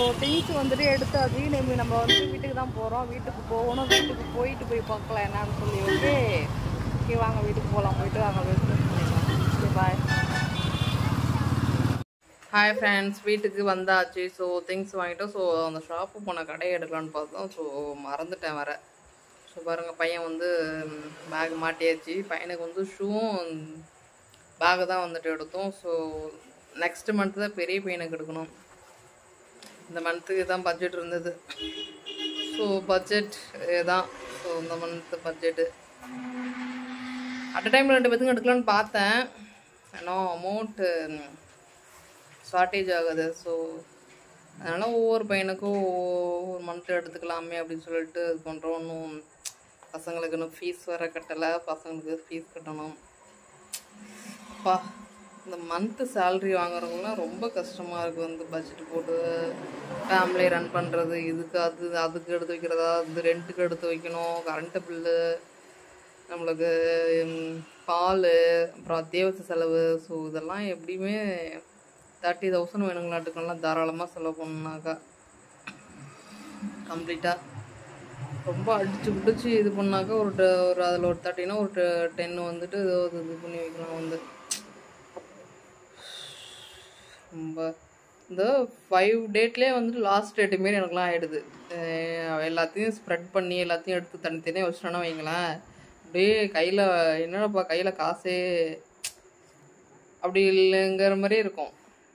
things வந்துட்டு எடுத்தாச்சு நம்ம நம்ம வந்து வீட்டுக்கு தான் போகிறோம் வீட்டுக்கு போகணும் வீட்டுக்கு போயிட்டு போய் பார்க்கலாம் என்னன்னு சொல்லி ஓகே ஓகே வாங்க வீட்டுக்கு போகலாம் போயிட்டு வாங்க வீட்டுக்கு பாய் ஹாய் ஃப்ரெண்ட்ஸ் வீட்டுக்கு வந்தாச்சு ஸோ திங்ஸ் வாங்கிட்டோம் ஸோ அந்த ஷாப்பு போன கடையை எடுக்கலான்னு பார்த்தோம் ஸோ மறந்துட்டேன் வர ஸோ பாருங்கள் பையன் வந்து பேக் மாட்டியாச்சு பையனுக்கு வந்து ஷூவும் பேகு தான் வந்துட்டு எடுத்தோம் ஸோ நெக்ஸ்ட் மந்த் தான் பெரிய பையனுக்கு எடுக்கணும் இந்த மந்த்துக்கு தான் பட்ஜெட் இருந்தது ஸோ பட்ஜெட் தான் ஸோ இந்த மந்த் பட்ஜெட்டு அட் டைம் ரெண்டு பேத்துக்கும் எடுக்கலான்னு பார்த்தேன் ஏன்னா அமௌண்ட்டு ஷார்ட்டேஜ் ஆகுது ஸோ அதனால் ஒவ்வொரு பையனுக்கும் ஒவ்வொரு மந்த் எடுத்துக்கலாமே அப்படின்னு சொல்லிட்டு இது பண்ணுறோம் இன்னும் பசங்களுக்கு இன்னும் ஃபீஸ் வேறு கட்டலை பசங்களுக்கு ஃபீஸ் கட்டணும் அப்பா இந்த மந்த்து சேல்ரி வாங்குறவங்களாம் ரொம்ப கஷ்டமாக இருக்குது வந்து பட்ஜெட் போட்டு ஃபேமிலி ரன் பண்ணுறது இதுக்கு அது அதுக்கு எடுத்து வைக்கிறதா இது ரெண்ட்டுக்கு எடுத்து வைக்கணும் கரண்ட்டு பில்லு நம்மளுக்கு ம், பால் அப்புறம் அத்தியாவசிய செலவு ஸோ இதெல்லாம் எப்படியுமே தேர்ட்டி தௌசண்ட் வேணுங்களாட்டுக்கெல்லாம் தாராளமாக செலவு பண்ணாக்கா கம்ப்ளீட்டாக ரொம்ப அடிச்சு பிடிச்சி இது பண்ணாக்கா ஒரு ட- ஒரு அதில் ஒரு தேர்ட்டினா ஒரு டென் வந்துட்டு ஏதோ ஒரு இது பண்ணி வைக்கலாம் வந்து ரொம்ப இந்த ஃபைவ் டேட்லேயே வந்துட்டு லாஸ்ட் டேட்டு மாரி எனக்குலாம் ஆகிடுது எல்லாத்தையும் ஸ்ப்ரெட் பண்ணி எல்லாத்தையும் எடுத்து தனித்தனியாக வச்சிட்டோன்னா வைங்களேன் அப்படியே கையில் என்னடாப்பா கையில் காசே அப்படி இல்லைங்கிற மாதிரி இருக்கும்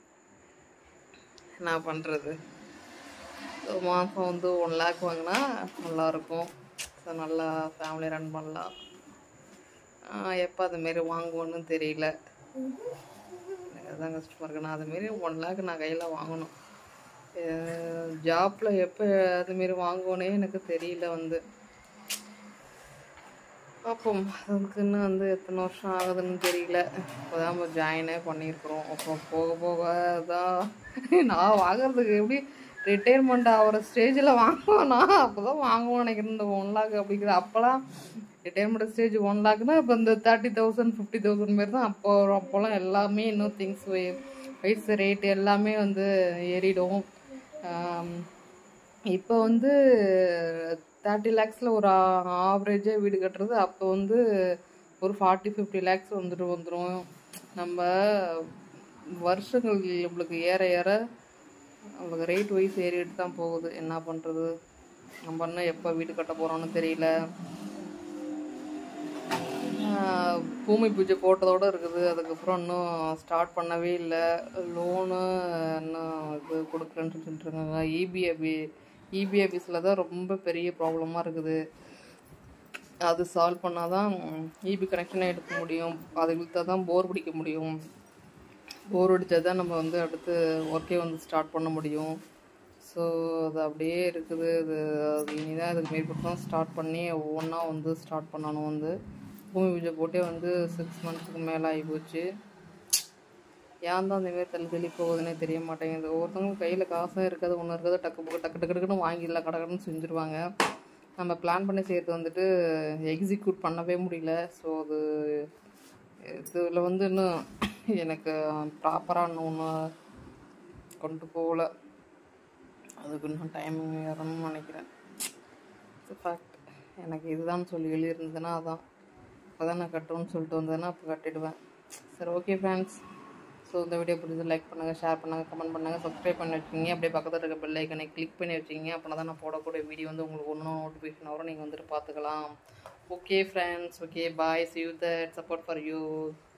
என்ன பண்ணுறது மாதம் வந்து ஒன் லேக் வாங்கினா நல்லாயிருக்கும் ஸோ நல்லா ஃபேமிலி ரன் பண்ணலாம் எப்போ அதுமாரி வாங்குவோன்னு தெரியல எனக்கு அதுதான் கஷ்டமாக இருக்கு நான் அதுமாரி ஒன் லேக் நான் கையில் வாங்கணும் ஜாப்பில் எப்போ அதுமாரி வாங்குவோனே எனக்கு தெரியல வந்து பார்ப்போம் அதுக்கு இன்னும் வந்து எத்தனை வருஷம் ஆகுதுன்னு தெரியல இப்போதான் நம்ம ஜாயினே பண்ணியிருக்கிறோம் அப்புறம் போக போக தான் நான் வாங்குறதுக்கு எப்படி ரிட்டையர்மெண்ட் ஆகிற ஸ்டேஜில் வாங்குவேனா அப்போ தான் வாங்குவோம் நினைக்கிறேன் இந்த ஒன் லேக் அப்படிங்கிற அப்போலாம் ரிட்டையர்மெண்ட் ஸ்டேஜ் ஒன் லேக்னா இப்போ இந்த தேர்ட்டி தௌசண்ட் ஃபிஃப்டி தௌசண்ட் மாரி தான் அப்போ அப்போலாம் எல்லாமே இன்னும் திங்ஸ் வயசு ரேட் எல்லாமே வந்து ஏறிடும் ஆம், இப்போ வந்து தேர்ட்டி லேக்ஸில் ஒரு ஆவரேஜாக வீடு கட்டுறது அப்போ வந்து ஒரு ஃபார்ட்டி ஃபிஃப்டி லேக்ஸ் வந்துட்டு வந்துடும் நம்ம வருஷங்கள் நம்மளுக்கு ஏற ஏற நம்மளுக்கு ரேட் வைஸ் ஏறிட்டு தான் போகுது என்ன பண்ணுறது நம்ம இன்னும் எப்போ வீடு கட்ட போகிறோம்னு தெரியல ஆஹ் பூமி பூஜை போட்டதோடு இருக்குது அதுக்கப்புறம் இன்னும் ஸ்டார்ட் பண்ணவே இல்லை லோனு இன்னும் இது கொடுக்குறேன்னு சொல்லிட்டு இருக்காங்க இபி அபி இபி ஆஃபீஸில் தான் ரொம்ப பெரிய ப்ராப்ளமாக இருக்குது அது சால்வ் பண்ணால் தான் இபி கனெக்ஷனே எடுக்க முடியும் அது இழுத்தா தான் போர் பிடிக்க முடியும் போர் அடித்தா தான் நம்ம வந்து அடுத்து ஒர்க்கே வந்து ஸ்டார்ட் பண்ண முடியும் ஸோ அது அப்படியே இருக்குது இது அது இனிதான் இதுக்கு மேற்பட்டு தான் ஸ்டார்ட் பண்ணி ஒவ்வொன்றா வந்து ஸ்டார்ட் பண்ணணும் வந்து பூமி பூஜை போட்டே வந்து சிக்ஸ் மந்த்ஸுக்கு மேலே ஆகி போச்சு ஏன் தான் அந்தமாரி தள்ளி தள்ளி போகுதுன்னே தெரிய மாட்டேங்குது ஒவ்வொருத்தவங்க கையில் காசும் இருக்காது ஒன்றும் இருக்காது டக்கு புக்கு டக்கு டக்கு டக்குன்னு வாங்கிடலாம் கடகடன்னு செஞ்சுருவாங்க நம்ம பிளான் பண்ணி செய்கிறது வந்துட்டு எக்ஸிக்யூட் பண்ணவே முடியல ஸோ அது இதில் வந்து இன்னும் எனக்கு ப்ராப்பராக இன்னும் ஒன்றும் கொண்டு போகல அதுக்கு இன்னும் டைம் வரணும்னு நினைக்கிறேன் ஃபேக்ட் எனக்கு இதுதான் சொல்லி எழுதியிருந்ததுன்னா அதான் அப்போ தான் நான் கட்டணும்னு சொல்லிட்டு வந்தேன்னா அப்போ கட்டிடுவேன் சரி ஓகே ஃப்ரெண்ட்ஸ் ஸோ இந்த வீடியோ பிடிச்சது லைக் பண்ணுங்கள் ஷேர் பண்ணுங்கள் கமெண்ட் பண்ணுங்கள் சப்ஸ்கிரைப் பண்ணி வச்சுக்கிங்க அப்படியே பக்கத்தில் இருக்க பெல் ஐக்கனை கிளிக் பண்ணி வச்சுக்கிங்க அப்படின்னா தான் நான் போடக்கூடிய வீடியோ வந்து உங்களுக்கு ஒன்றும் நோட்டிஃபிகேஷன் வரும் நீங்கள் வந்துட்டு பார்த்துக்கலாம் okay friends okay bye see you that support for you